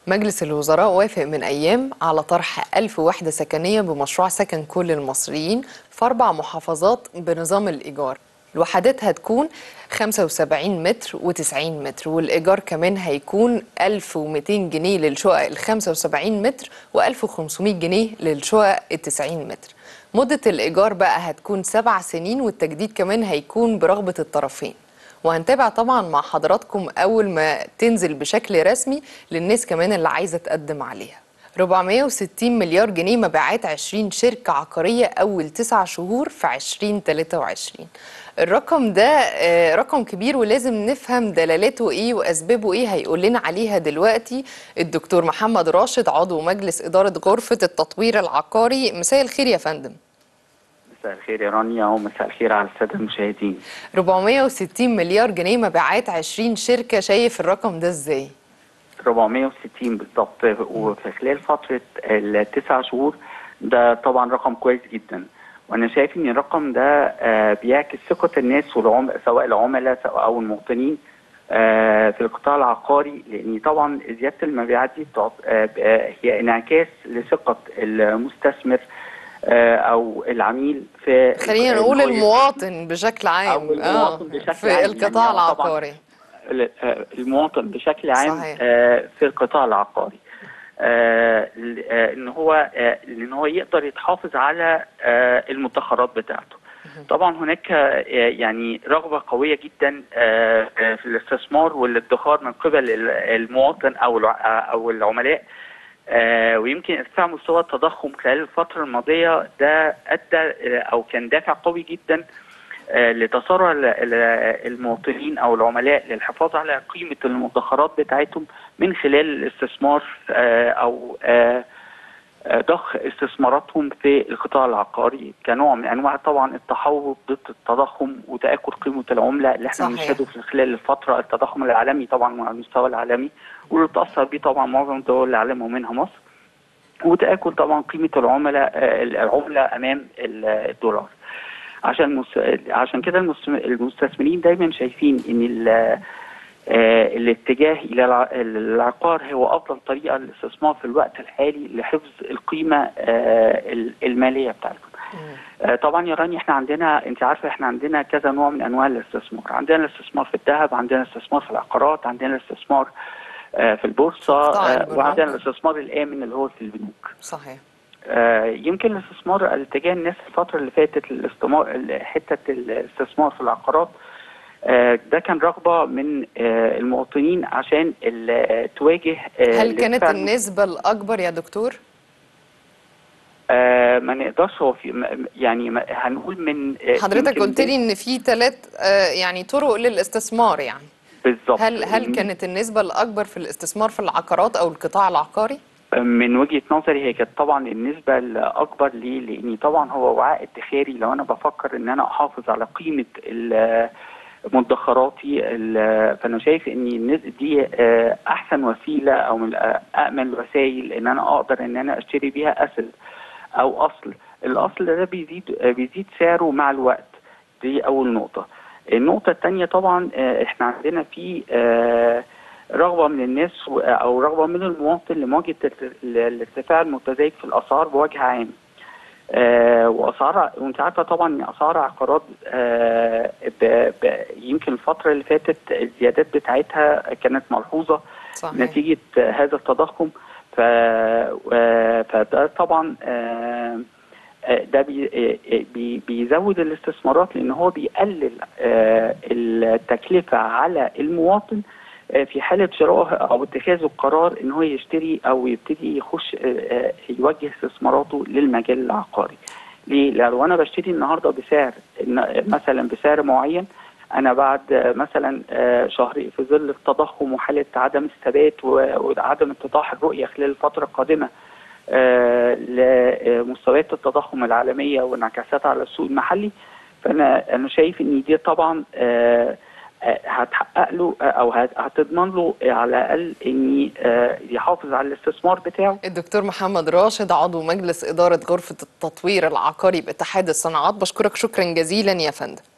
مجلس الوزراء وافق من أيام على طرح ألف وحدة سكنية بمشروع سكن كل المصريين في أربع محافظات بنظام الإيجار الوحدات هتكون 75 متر و90 متر والإيجار كمان هيكون 1200 جنيه للشقق ال 75 متر و1500 جنيه للشقق ال 90 متر مدة الإيجار بقى هتكون سبع سنين والتجديد كمان هيكون برغبة الطرفين وهنتابع طبعا مع حضراتكم أول ما تنزل بشكل رسمي للناس كمان اللي عايزة تقدم عليها 460 مليار جنيه مبيعات 20 شركة عقارية أول تسع شهور في 2023 الرقم ده آه، رقم كبير ولازم نفهم دلالاته إيه وأسبابه إيه هيقول لنا عليها دلوقتي الدكتور محمد راشد عضو مجلس إدارة غرفة التطوير العقاري مساء الخير يا فندم مساء الخير يا رانيا ومساء الخير على الساده المشاهدين 460 مليار جنيه مبيعات 20 شركة شايف الرقم ده إزاي؟ 460 بالضبط وفي خلال فتره التسع شهور ده طبعا رقم كويس جدا وانا شايف ان الرقم ده آه، بيعكس ثقه الناس والعم سواء العملاء سواء او المواطنين آه، في القطاع العقاري لان طبعا زياده المبيعات دي بتعط- آه، آه، هي انعكاس لثقه المستثمر آه، او العميل في خلينا إن نقول هو المواطن بشكل عام أو المواطن بشكل في عام. القطاع يعني هو طبعاً العقاري ال- آه، المواطن بشكل عام صحيح. آه، في القطاع العقاري آه، ل- آه، ان هو آه، ان هو يقدر يتحافظ على آه، المدخرات بتاعته طبعا هناك آه، يعني رغبه قويه جدا آه، آه، في الاستثمار والادخار من قبل ال- المواطن او الع- او العملاء آه، ويمكن ارتفاع مستوى التضخم خلال الفتره الماضيه ده ادى آه، او كان دافع قوي جدا آه، لتسارع ال- ال- المواطنين او العملاء للحفاظ على قيمه المدخرات بتاعتهم من خلال الاستثمار آه، او آه، آه، ضخ استثماراتهم في القطاع العقاري كنوع من انواع طبعا التحوط ضد التضخم وتاكل قيمه العمله اللي احنا صحيح. بنشهده في خلال الفتره التضخم العالمي طبعا على المستوى العالمي واللي تاثر بيه طبعا معظم دول العالم ومنها مصر وتاكل طبعا قيمه العملاء آه، العمله امام ال- الدولار عشان المس... عشان كده المس- المستثمرين دايما شايفين ان ال... آه، الاتجاه الى الع- العقار هو افضل طريقه للاستثمار في الوقت الحالي لحفظ القيمه آه، ال- الماليه بتاعتهم. آه، طبعا يا راني احنا عندنا انت عارفه احنا عندنا كذا نوع من انواع الاستثمار، عندنا الاستثمار في الذهب، عندنا الاستثمار في العقارات، عندنا الاستثمار آه، في البورصه قطاع آه، البنوك. وعندنا الاستثمار الامن اللي هو في البنوك. صحيح آه، يمكن الاستثمار اتجاه الناس الفترة اللي فاتت الاستثمار حتة الاستثمار في العقارات آه، ده كان رغبة من آه، المواطنين عشان ال- تواجه آه، هل كانت الارتفاع النسبة الأكبر يا دكتور؟ آه، ما نقدرش هو في م- يعني ما- هنقول من آه، حضرتك يمكن قلت لي إن في ثلاث يعني طرق للاستثمار يعني بالظبط هل هل من- كانت النسبة الأكبر في الاستثمار في العقارات أو القطاع العقاري؟ من وجهة نظري هي كانت طبعا النسبة الأكبر ليه لأن طبعا هو وعاء ادخاري لو أنا بفكر إن أنا أحافظ على قيمة ال- مدخراتي ال- فأنا شايف إن النس- دي آه، أحسن وسيلة أو من أأمن الوسائل إن أنا أقدر إن أنا أشتري بيها أسل أو أصل الأصل ده بيزيد آه، بيزيد سعره مع الوقت دي أول نقطة النقطة الثانية طبعا آه، إحنا عندنا في آه، رغبة من الناس و- أو رغبة من المواطن لمواجهة الت- ال- الارتفاع المتزايد في الأسعار بوجه عام. آه وأسعار وأنت عارفة طبعا إن أسعار عقارات آه ب... ب... يمكن الفترة اللي فاتت الزيادات بتاعتها كانت ملحوظة صحيح نتيجة هذا التضخم ف... آه، فده طبعا آه، آه، ده بي... آه، بي... بيزود الاستثمارات لأن هو بيقلل آه، التكلفة على المواطن آه، في حالة شرائه أو اتخاذ القرار إن هو يشتري أو يبتدي يخش آه، آه، يوجه استثماراته للمجال العقاري. ليه؟ لو أنا بشتري النهارده بسعر إن- مثلا بسعر معين انا بعد آه، مثلا آه، شهر في ظل التضخم وحاله عدم الثبات و- وعدم اتضاح الرؤيه خلال الفتره القادمه آه، لمستويات التضخم العالميه وانعكاساتها على السوق المحلي فانا انا شايف ان دي طبعا آه، آه، هتحقق له آه، او هت- هتضمن له آه، على الاقل ان آه، يحافظ على الاستثمار بتاعه الدكتور محمد راشد عضو مجلس إدارة غرفة التطوير العقاري باتحاد الصناعات بشكرك شكرا جزيلا يا فندم